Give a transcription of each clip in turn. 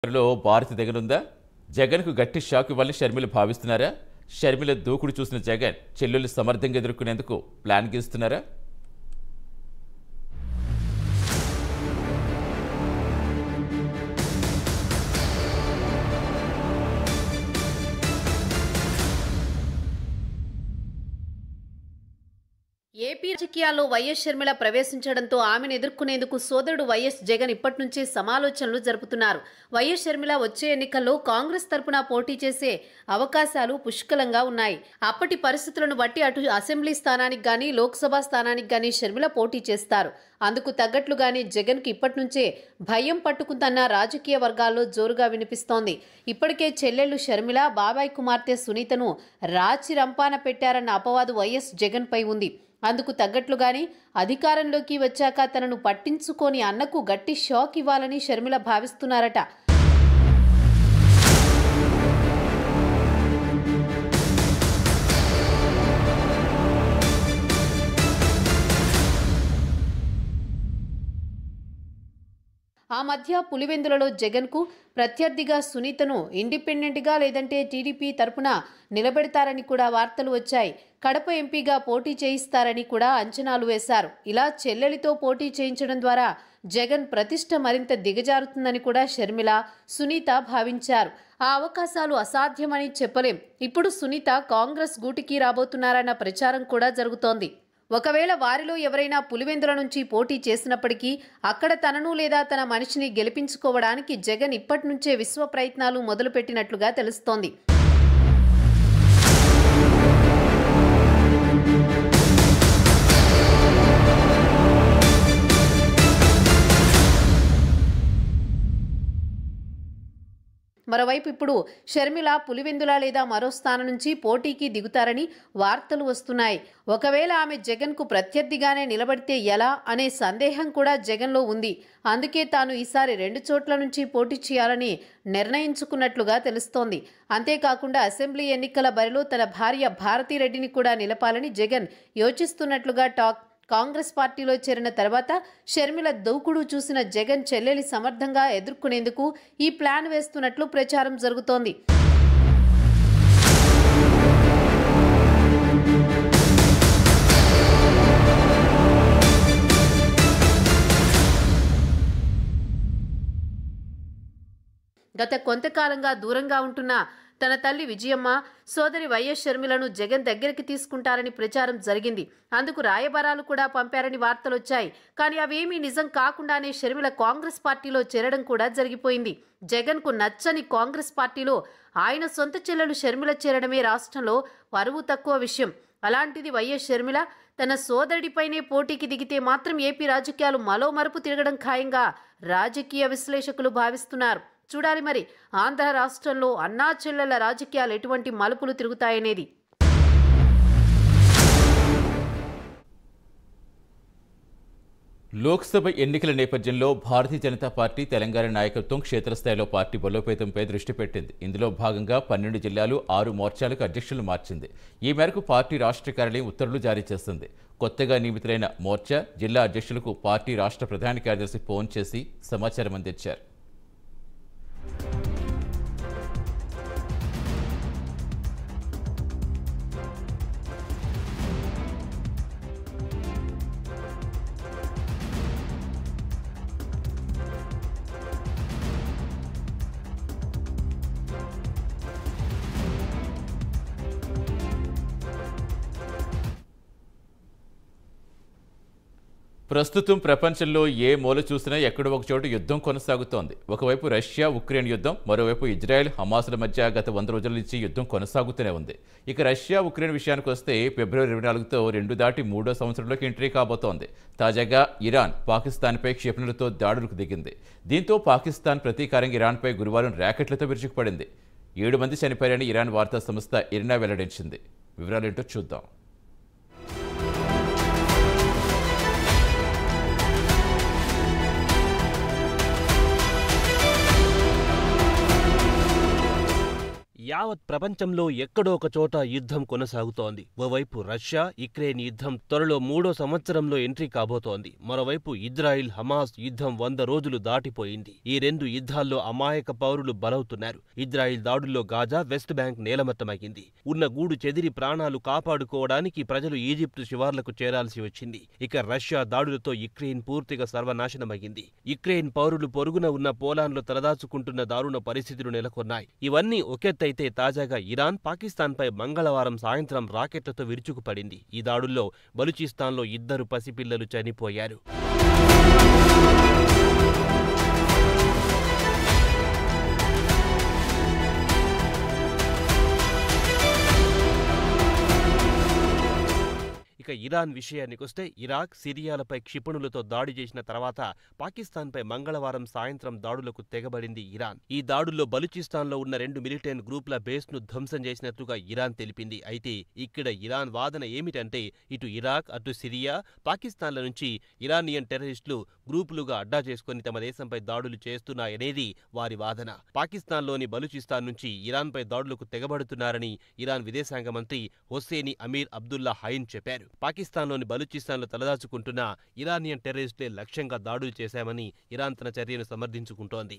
లో భారతి దిగనుందా జగన్కు గట్టి షాక్ ఇవ్వాలని షర్మిల భావిస్తున్నారా షర్మిల దూకుడు చూసిన జగన్ చెల్లెలు సమర్థంగా ఎదుర్కొనేందుకు ప్లాన్ గీస్తున్నారా ఏపీ రాజకీయాల్లో వైఎస్ షర్మిల ప్రవేశించడంతో ఆమెను ఎదుర్కొనేందుకు సోదరుడు వైఎస్ జగన్ ఇప్పటి నుంచే సమాలోచనలు జరుపుతున్నారు వైఎస్ షర్మిల వచ్చే ఎన్నికల్లో కాంగ్రెస్ తరపున పోటీ చేసే అవకాశాలు పుష్కలంగా ఉన్నాయి అప్పటి పరిస్థితులను బట్టి అటు అసెంబ్లీ స్థానానికి గాని లోక్సభ స్థానానికి గాని షర్మిల పోటీ చేస్తారు అందుకు తగ్గట్లుగానే జగన్కి ఇప్పటి నుంచే భయం పట్టుకుందన్న రాజకీయ వర్గాల్లో జోరుగా వినిపిస్తోంది ఇప్పటికే చెల్లెళ్లు షర్మిల బాబాయ్ కుమార్తె సునీతను రాచి రంపాన పెట్టారన్న అపవాదు వైఎస్ జగన్ పై ఉంది అందుకు తగ్గట్లుగానే అధికారంలోకి వచ్చాక తనను పట్టించుకోని అన్నకు గట్టి షాక్ ఇవ్వాలని షర్మిల భావిస్తున్నారట ఆ మధ్య పులివెందులలో జగన్కు ప్రత్యర్థిగా సునీతను ఇండిపెండెంట్గా లేదంటే టీడీపీ తరపున నిలబెడతారని కూడా వార్తలు వచ్చాయి కడప ఎంపీగా పోటీ చేయిస్తారని కూడా అంచనాలు వేశారు ఇలా చెల్లెలితో పోటీ చేయించడం ద్వారా జగన్ ప్రతిష్ట మరింత దిగజారుతుందని కూడా షర్మిల సునీత భావించారు ఆ అవకాశాలు అసాధ్యమని చెప్పలేం ఇప్పుడు సునీత కాంగ్రెస్ గూటికి రాబోతున్నారన్న ప్రచారం కూడా జరుగుతోంది ఒకవేళ వారిలో ఎవరైనా పులివెందుల నుంచి పోటీ చేసినప్పటికీ అక్కడ తనను లేదా తన మనిషిని గెలిపించుకోవడానికి జగన్ ఇప్పటి నుంచే విశ్వ ప్రయత్నాలు మొదలుపెట్టినట్లుగా తెలుస్తోంది మరోవైపు ఇప్పుడు షర్మిల పులివెందుల లేదా మరో స్థానం నుంచి పోటీకి దిగుతారని వార్తలు వస్తున్నాయి ఒకవేళ ఆమె జగన్కు ప్రత్యర్థిగానే నిలబడితే ఎలా అనే సందేహం కూడా జగన్లో ఉంది అందుకే తాను ఈసారి రెండు చోట్ల నుంచి పోటీ చేయాలని నిర్ణయించుకున్నట్లుగా తెలుస్తోంది అంతేకాకుండా అసెంబ్లీ ఎన్నికల బరిలో తన భార్య భారతిరెడ్డిని కూడా నిలపాలని జగన్ యోచిస్తున్నట్లుగా టాక్ కాంగ్రెస్ పార్టీలో చేరిన తర్వాత షర్మిల దూకుడు చూసిన జగన్ చెల్లెలి సమర్థంగా ఎదుర్కొనేందుకు ఈ ప్లాన్ వేస్తున్నట్లు ప్రచారం జరుగుతోంది గత కొంతకాలంగా దూరంగా ఉంటున్న తన తల్లి విజయమ్మ సోదరి వైఎస్ షర్మిలను జగన్ దగ్గరికి తీసుకుంటారని ప్రచారం జరిగింది అందుకు రాయబారాలు కూడా పంపారని వార్తలొచ్చాయి కానీ అవేమీ నిజం కాకుండానే షర్మిల కాంగ్రెస్ పార్టీలో చేరడం కూడా జరిగిపోయింది జగన్కు నచ్చని కాంగ్రెస్ పార్టీలో ఆయన సొంత చెల్లెలు షర్మిల చేరడమే రాష్ట్రంలో పరువు తక్కువ విషయం అలాంటిది వైఎస్ షర్మిల తన సోదరుడిపైనే పోటీకి దిగితే మాత్రం ఏపీ రాజకీయాలు మలో మరుపు తిరగడం ఖాయంగా రాజకీయ విశ్లేషకులు భావిస్తున్నారు చూడాలి మరి ఆంధ్ర రాష్ట్రంలో అన్నా చెల్లెల రాజకీయాలు ఎటువంటి మలుపులు తిరుగుతాయనేది లోక్సభ ఎన్నికల నేపథ్యంలో భారతీయ జనతా పార్టీ తెలంగాణ నాయకత్వం క్షేత్రస్థాయిలో పార్టీ బలోపేతంపై దృష్టి పెట్టింది ఇందులో భాగంగా పన్నెండు జిల్లాలు ఆరు మోర్చాలకు అధ్యక్షులు మార్చింది ఈ మేరకు పార్టీ రాష్ట్ర కార్యాలయం ఉత్తర్వులు జారీ చేస్తుంది కొత్తగా నియమితులైన మోర్చా జిల్లా అధ్యక్షులకు పార్టీ రాష్ట్ర ప్రధాన కార్యదర్శి ఫోన్ చేసి సమాచారం అందించారు ప్రస్తుతం ప్రపంచంలో ఏ మూల చూసినా ఎక్కడో ఒక చోట యుద్ధం కొనసాగుతోంది ఒకవైపు రష్యా ఉక్రెయిన్ యుద్ధం మరోవైపు ఇజ్రాయెల్ హమాసుల మధ్య గత వంద రోజుల నుంచి యుద్ధం కొనసాగుతూనే ఉంది ఇక రష్యా ఉక్రెయిన్ విషయానికి వస్తే ఫిబ్రవరి ఇరవై నాలుగుతో రెండు దాటి మూడో సంవత్సరంలోకి ఎంట్రీ కాబోతోంది తాజాగా ఇరాన్ పాకిస్తాన్పై క్షిపణులతో దాడులకు దిగింది దీంతో పాకిస్తాన్ ప్రతీకారంగా ఇరాన్పై గురువారం ర్యాకెట్లతో విరుచుకుపడింది ఏడు మంది చనిపోయారని ఇరాన్ వార్తా సంస్థ ఇరినా వెల్లడించింది వివరాలేంటో చూద్దాం యావత్ ప్రపంచంలో ఎక్కడో ఒక చోట యుద్ధం కొనసాగుతోంది ఓవైపు రష్యా యుక్రెయిన్ యుద్ధం త్వరలో మూడో సంవత్సరంలో ఎంట్రీ కాబోతోంది మరోవైపు ఇజ్రాయిల్ హమాస్ యుద్ధం వంద రోజులు దాటిపోయింది ఈ రెండు యుద్ధాల్లో అమాయక పౌరులు బలవుతున్నారు ఇజ్రాయిల్ దాడుల్లో గాజా వెస్ట్ బ్యాంక్ నేలమట్టమయ్యింది ఉన్న గూడు చెదిరి ప్రాణాలు కాపాడుకోవడానికి ప్రజలు ఈజిప్టు శివార్లకు చేరాల్సి వచ్చింది ఇక రష్యా దాడులతో యుక్రెయిన్ పూర్తిగా సర్వనాశనమయ్యింది యుక్రెయిన్ పౌరులు పొరుగున ఉన్న పోలాండ్లో తలదాచుకుంటున్న దారుణ పరిస్థితులు నెలకొన్నాయి ఇవన్నీ ఒకెత్తైతే తాజాగా ఇరాన్ పాకిస్తాన్పై మంగళవారం సాయంత్రం రాకెట్లతో విరుచుకుపడింది ఈ దాడుల్లో బలూచిస్తాన్లో ఇద్దరు పసిపిల్లలు చనిపోయారు ఇక ఇరాన్ విషయానికొస్తే ఇరాక్ సిరియాలపై క్షిపణులతో దాడి చేసిన తర్వాత పాకిస్తాన్పై మంగళవారం సాయంత్రం దాడులకు తెగబడింది ఇరాన్ ఈ దాడుల్లో బలూచిస్తాన్లో ఉన్న రెండు మిలిటెంట్ గ్రూపుల బేస్ను ధ్వంసం చేసినట్లుగా ఇరాన్ తెలిపింది అయితే ఇక్కడ ఇరాన్ వాదన ఏమిటంటే ఇటు ఇరాక్ అటు సిరియా పాకిస్తాన్ల నుంచి ఇరానియన్ టెర్రరిస్టులు గ్రూపులుగా అడ్డా చేసుకుని తమ దేశంపై దాడులు చేస్తున్నాయనేది వారి వాదన పాకిస్తాన్లోని బలూచిస్తాన్ నుంచి ఇరాన్పై దాడులకు తెగబడుతున్నారని ఇరాన్ విదేశాంగ మంత్రి హొస్సేని అమీర్ అబ్దుల్లా హైన్ చెప్పారు పాకిస్తాన్లోని బలూచిస్తాన్లో తలదాచుకుంటున్న ఇరానియన్ టెర్రరిస్టులే లక్ష్యంగా దాడులు చేశామని ఇరాన్ తన చర్యను సమర్థించుకుంటోంది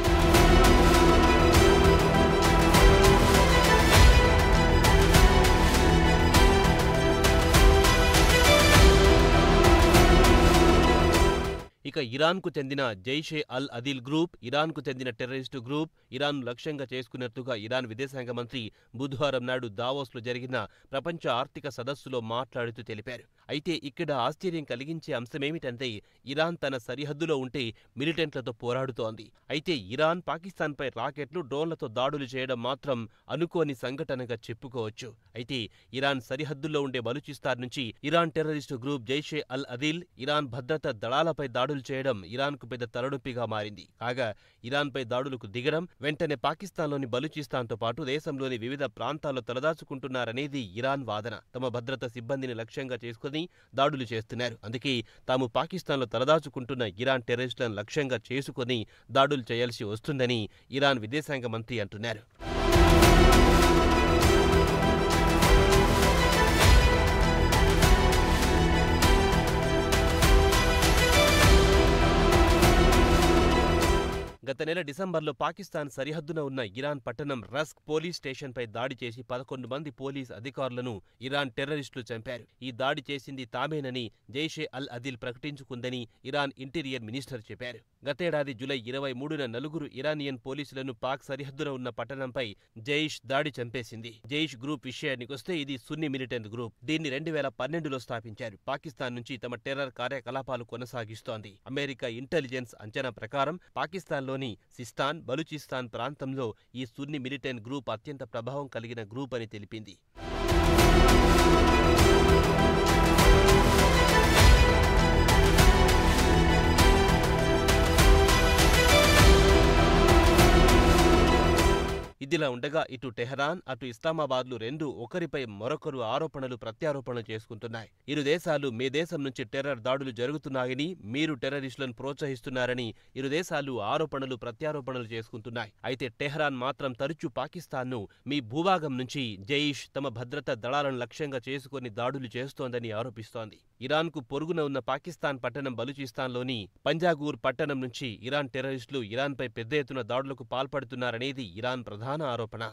ఇక ఇరాన్కు చెందిన జైషే అల్ అదిల్ గ్రూప్ ఇరాన్కు చెందిన టెర్రరిస్టు గ్రూప్ ఇరాన్ లక్ష్యంగా చేసుకున్నట్లుగా ఇరాన్ విదేశాంగ మంత్రి బుధవారం నాడు దావోస్లో జరిగిన ప్రపంచ ఆర్థిక సదస్సులో మాట్లాడుతూ తెలిపారు అయితే ఇక్కడ ఆశ్చర్యం కలిగించే అంశమేమిటంటే ఇరాన్ తన సరిహద్దులో ఉంటే మిలిటెంట్లతో పోరాడుతోంది అయితే ఇరాన్ పాకిస్తాన్పై రాకెట్లు డ్రోన్లతో దాడులు చేయడం మాత్రం అనుకోని సంఘటనగా చెప్పుకోవచ్చు అయితే ఇరాన్ సరిహద్దుల్లో ఉండే బలూచిస్తాన్ నుంచి Iran terrorist group Jaish al Adil Iran భద్రతా దళాలపై దాడులు చేయడం ఇరాన్కు పెద్ద తలనొప్పిగా మారింది కాగా ఇరాన్పై దాడులకు దిగడం వెంటనే పాకిస్తాన్లోని బలూచిస్తాన్తో పాటు దేశంలోని వివిధ ప్రాంతాల్లో తలదాచుకుంటున్నారనేది ఇరాన్ వాదన తమ భద్రత సిబ్బందిని లక్ష్యంగా చేసుకుని దాడులు చేస్తున్నారు అందుకే తాము పాకిస్తాన్లో తలదాచుకుంటున్న ఇరాన్ టెర్రరిస్టులను లక్ష్యంగా చేసుకుని దాడులు చేయాల్సి వస్తుందని ఇరాన్ విదేశాంగ మంత్రి అంటున్నారు గత నెల డిసెంబర్లో పాకిస్తాన్ సరిహద్దున ఉన్న ఇరాన్ పట్టణం రస్క్ పోలీస్ స్టేషన్పై దాడి చేసి పదకొండు మంది పోలీస్ అధికారులను ఇరాన్ టెర్రరిస్టులు చంపారు ఈ దాడి చేసింది తామేనని జైషే అల్ అదిల్ ప్రకటించుకుందని ఇరాన్ ఇంటీరియర్ మినిస్టర్ చెప్పారు గతేడాది జులై ఇరవై మూడున నలుగురు ఇరానియన్ పోలీసులను పాక్ సరిహద్దున ఉన్న పట్టణంపై జైష్ దాడి చంపేసింది జైష్ గ్రూప్ విషయానికొస్తే ఇది సున్ని మిలిటెంట్ గ్రూప్ దీన్ని రెండు వేల పన్నెండులో స్థాపించారు పాకిస్తాన్ నుంచి తమ టెర్రర్ కార్యకలాపాలు కొనసాగిస్తోంది అమెరికా ఇంటెలిజెన్స్ అంచనా ప్రకారం పాకిస్తాన్లోని సిస్తాన్ బలూచిస్తాన్ ప్రాంతంలో ఈ సున్ని మిలిటెంట్ గ్రూప్ అత్యంత ప్రభావం కలిగిన గ్రూప్ అని తెలిపింది ఇదిలా ఉండగా ఇటు టెహరాన్ అటు ఇస్లామాబాద్లు రెండు ఒకరిపై మరొకరు ఆరోపణలు ప్రత్యారోపణలు చేసుకుంటున్నాయి ఇరు దేశాలు మీ దేశం నుంచి టెర్రర్ దాడులు జరుగుతున్నాయని మీరు టెర్రరిస్టులను ప్రోత్సహిస్తున్నారని ఇరు దేశాలు ఆరోపణలు ప్రత్యారోపణలు చేసుకుంటున్నాయి అయితే టెహరాన్ మాత్రం తరచూ పాకిస్తాన్ను మీ భూభాగం నుంచి జైష్ తమ భద్రతా దళాలను లక్ష్యంగా చేసుకుని దాడులు చేస్తోందని ఆరోపిస్తోంది ఇరాన్కు పొరుగున ఉన్న పాకిస్తాన్ పట్టణం బలూచిస్తాన్లోని పంజాగూర్ పట్టణం నుంచి ఇరాన్ టెర్రరిస్టులు ఇరాన్పై పెద్ద ఎత్తున దాడులకు పాల్పడుతున్నారనేది ఇరాన్ ప్రధాన ఆరోపణ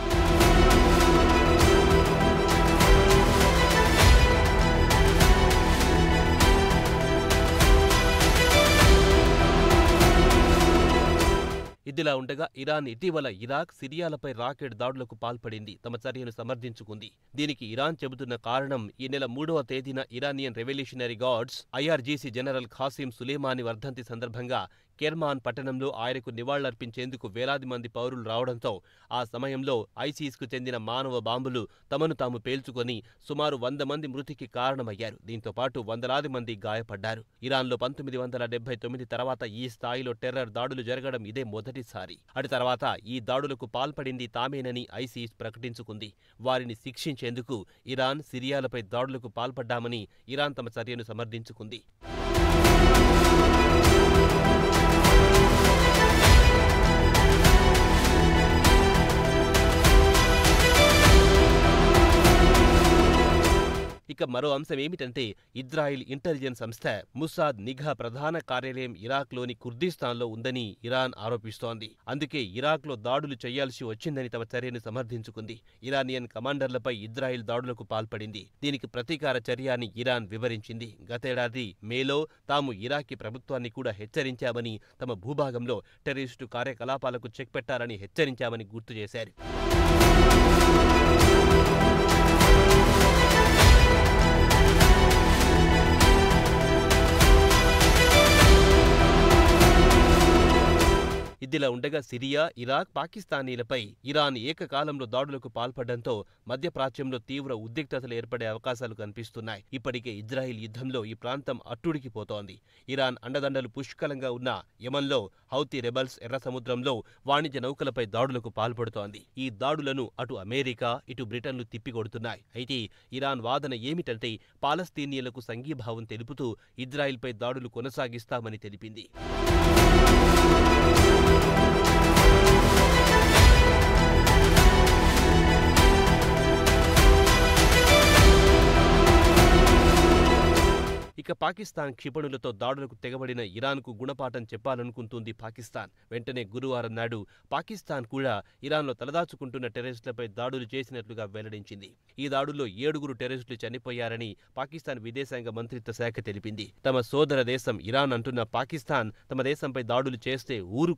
ఇదిలా ఉండగా ఇరాన్ ఇటీవల ఇరాక్ సిరియాలపై రాకెట్ దాడులకు పాల్పడింది తమ చర్యను సమర్థించుకుంది దీనికి ఇరాన్ చెబుతున్న కారణం ఈ నెల మూడవ తేదీన Iranian Revolutionary Guards IRGC general Qasem Soleimani వర్ధంతి సందర్భంగా కెర్మాన్ పట్టణంలో ఆయనకు నివాళులర్పించేందుకు వేలాది మంది పౌరులు రావడంతో ఆ సమయంలో ఐసీస్కు చెందిన మానవ బాంబులు తమను తాము పేల్చుకొని సుమారు వంద మంది మృతికి కారణమయ్యారు దీంతో పాటు వందలాది మంది గాయపడ్డారు ఇరాన్లో పంతొమ్మిది వందల డెబ్బై తొమ్మిది తర్వాత ఈ స్థాయిలో టెర్రర్ దాడులు జరగడం ఇదే మొదటిసారి అటు తర్వాత ఈ దాడులకు పాల్పడింది తామేనని ఐసీస్ ప్రకటించుకుంది వారిని శిక్షించేందుకు ఇరాన్ సిరియాలపై దాడులకు పాల్పడ్డామని ఇరాన్ తమ చర్యను సమర్థించుకుంది ఇక మరో అంశం ఏమిటంటే ఇజ్రాయిల్ ఇంటెలిజెన్స్ సంస్థ ముసాద్ నిఘా ప్రధాన కార్యాలయం ఇరాక్లోని కుర్దిస్తాన్లో ఉందని ఇరాన్ ఆరోపిస్తోంది అందుకే ఇరాక్లో దాడులు చేయాల్సి వచ్చిందని తమ చర్యను సమర్థించుకుంది ఇరానియన్ కమాండర్లపై ఇజ్రాయిల్ దాడులకు పాల్పడింది దీనికి ప్రతీకార చర్య అని ఇరాన్ వివరించింది గతేడాది మేలో తాము ఇరాకీ ప్రభుత్వాన్ని కూడా హెచ్చరించామని తమ భూభాగంలో టెర్రరిస్టు కార్యకలాపాలకు చెక్ పెట్టారని హెచ్చరించామని గుర్తు చేశారు ఇదిలా ఉండగా సిరియా ఇరాక్ పాకిస్తానీలపై ఇరాన్ ఏకకాలంలో దాడులకు పాల్పడడంతో మధ్యప్రాచ్యంలో తీవ్ర ఉద్రిక్తతలు ఏర్పడే అవకాశాలు కనిపిస్తున్నాయి ఇప్పటికే ఇజ్రాయిల్ యుద్ధంలో ఈ ప్రాంతం అట్టుడికిపోతోంది ఇరాన్ అండదండలు పుష్కలంగా ఉన్న యమన్లో హౌతీ రెబల్స్ ఎర్ర సముద్రంలో వాణిజ్య నౌకలపై దాడులకు పాల్పడుతోంది ఈ దాడులను అటు అమెరికా ఇటు బ్రిటన్లు తిప్పికొడుతున్నాయి అయితే ఇరాన్ వాదన ఏమిటంటే పాలస్తీనియన్లకు సంఘీభావం తెలుపుతూ ఇజ్రాయిల్పై దాడులు కొనసాగిస్తామని తెలిపింది ఇక పాకిస్తాన్ క్షిపణులతో దాడులకు తెగబడిన ఇరాన్కు గుణపాఠం చెప్పాలనుకుంటుంది పాకిస్తాన్ వెంటనే గురువారం నాడు పాకిస్తాన్ కూడా ఇరాన్లో తలదాచుకుంటున్న టెర్రరిస్టులపై దాడులు చేసినట్లుగా వెల్లడించింది ఈ దాడుల్లో ఏడుగురు టెర్రరిస్టులు చనిపోయారని పాకిస్తాన్ విదేశాంగ మంత్రిత్వ శాఖ తెలిపింది తమ సోదర దేశం ఇరాన్ అంటున్న పాకిస్తాన్ తమ దేశంపై దాడులు చేస్తే ఊరుకో